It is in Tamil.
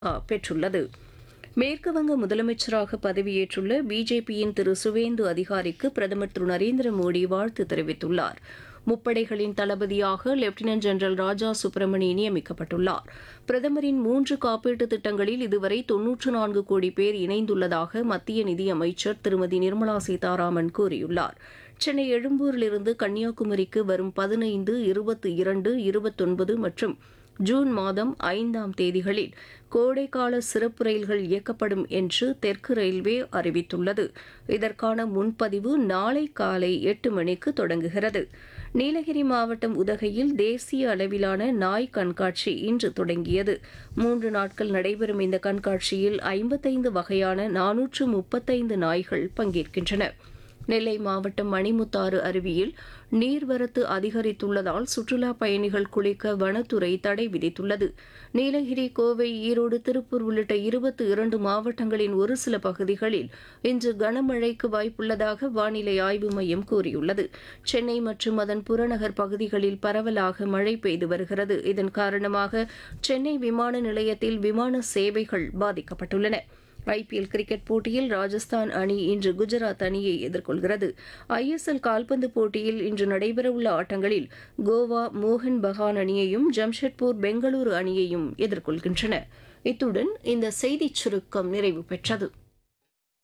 பெற்றுள்ளது மேற்குவங்க முதலமைச்சராக பதவியேற்றுள்ள பிஜேபியின் திரு சுவேந்து அதிகாரிக்கு பிரதமர் திரு நரேந்திர மோடி வாழ்த்து தெரிவித்துள்ளார் முப்படைகளின் தளபதியாக லெப்டினன்ட் ஜெனரல் ராஜா சுப்பிரமணி நியமிக்கப்பட்டுள்ளார் பிரதமரின் மூன்று காப்பீட்டு திட்டங்களில் இதுவரை தொன்னூற்று நான்கு கோடி பேர் இணைந்துள்ளதாக மத்திய நிதியமைச்சர் திருமதி நிர்மலா சீதாராமன் கூறியுள்ளார் சென்னை எழும்பூரிலிருந்து கன்னியாகுமரிக்கு வரும் பதினைந்து இருபத்தி இரண்டு இருபத்தொன்பது மற்றும் ஜூன் மாதம் ஐந்தாம் தேதிகளில் கோடைக்கால சிறப்பு ரயில்கள் இயக்கப்படும் என்று தெற்கு ரயில்வே அறிவித்துள்ளது இதற்கான முன்பதிவு நாளை காலை எட்டு மணிக்கு தொடங்குகிறது நீலகிரி மாவட்டம் உதகையில் தேசிய அளவிலான நாய் கண்காட்சி இன்று தொடங்கியது மூன்று நாட்கள் நடைபெறும் இந்த கண்காட்சியில் ஐம்பத்தைந்து வகையான நானூற்று முப்பத்தைந்து நாய்கள் பங்கேற்கின்றன நெல்லை மாவட்டம் மணிமுத்தாறு அருவியில் நீர்வரத்து அதிகரித்துள்ளதால் சுற்றுலாப் பயணிகள் குளிக்க வனத்துறை தடை விதித்துள்ளது நீலகிரி கோவை ஈரோடு திருப்பூர் உள்ளிட்ட இருபத்தி இரண்டு மாவட்டங்களின் ஒரு சில பகுதிகளில் இன்று கனமழைக்கு வாய்ப்புள்ளதாக வானிலை ஆய்வு மையம் கூறியுள்ளது சென்னை மற்றும் அதன் புறநகர் பகுதிகளில் பரவலாக மழை பெய்து வருகிறது இதன் காரணமாக சென்னை விமான நிலையத்தில் விமான சேவைகள் பாதிக்கப்பட்டுள்ளன ஐபிஎல் கிரிக்கெட் போட்டியில் ராஜஸ்தான் அணி இன்று குஜராத் அணியை எதிர்கொள்கிறது ஐஎஸ்எல் கால்பந்து போட்டியில் இன்று நடைபெறவுள்ள ஆட்டங்களில் கோவா மோகன் பகான் அணியையும் ஜம்ஷெட்பூர் பெங்களூரு அணியையும் எதிர்கொள்கின்றன இத்துடன் இந்த செய்திச் சுருக்கம் நிறைவு பெற்றது